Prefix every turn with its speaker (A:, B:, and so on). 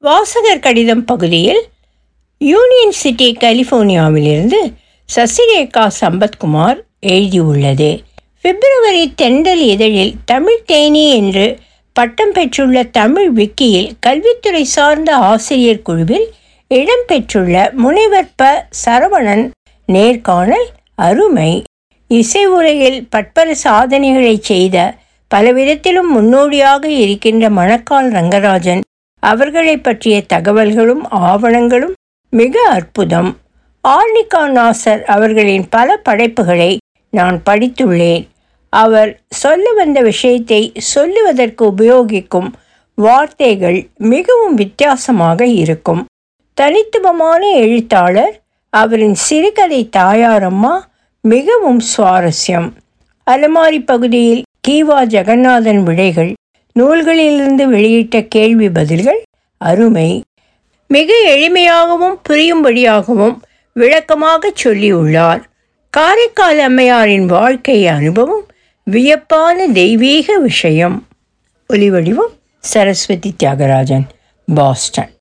A: வாசகர் கடிதம் பகுதியில் யூனியன் சிட்டி கலிஃபோர்னியாவிலிருந்து சசிரேகா சம்பத்குமார் எழுதியுள்ளது பிப்ரவரி தெண்டல் இதழில் தமிழ் தேனி என்று பட்டம் பெற்றுள்ள தமிழ் விக்கியில் கல்வித்துறை சார்ந்த ஆசிரியர் குழுவில் இடம்பெற்றுள்ள முனைவர் ப சரவணன் நேர்காணல் அருமை இசை உலகில் பற்பல சாதனைகளை செய்த பலவிதத்திலும் முன்னோடியாக இருக்கின்ற மணக்கால் ரங்கராஜன் அவர்களை பற்றிய தகவல்களும் ஆவணங்களும் மிக அற்புதம் ஆர்னிகா நாசர் அவர்களின் பல படைப்புகளை நான் படித்துள்ளேன் அவர் சொல்ல வந்த விஷயத்தை சொல்லுவதற்கு உபயோகிக்கும் வார்த்தைகள் மிகவும் வித்தியாசமாக இருக்கும் தனித்துவமான எழுத்தாளர் அவரின் சிறுகதை தாயாரம்மா மிகவும் சுவாரஸ்யம் அலமாரி பகுதியில் கீவா ஜெகநாதன் விடைகள் நூல்களிலிருந்து வெளியிட்ட கேள்வி பதில்கள் அருமை மிக எளிமையாகவும் புரியும்படியாகவும் விளக்கமாக சொல்லியுள்ளார் காரைக்கால் அம்மையாரின் வாழ்க்கை அனுபவம் வியப்பான தெய்வீக விஷயம் ஒலிவடிவம் சரஸ்வதி தியாகராஜன் பாஸ்டன்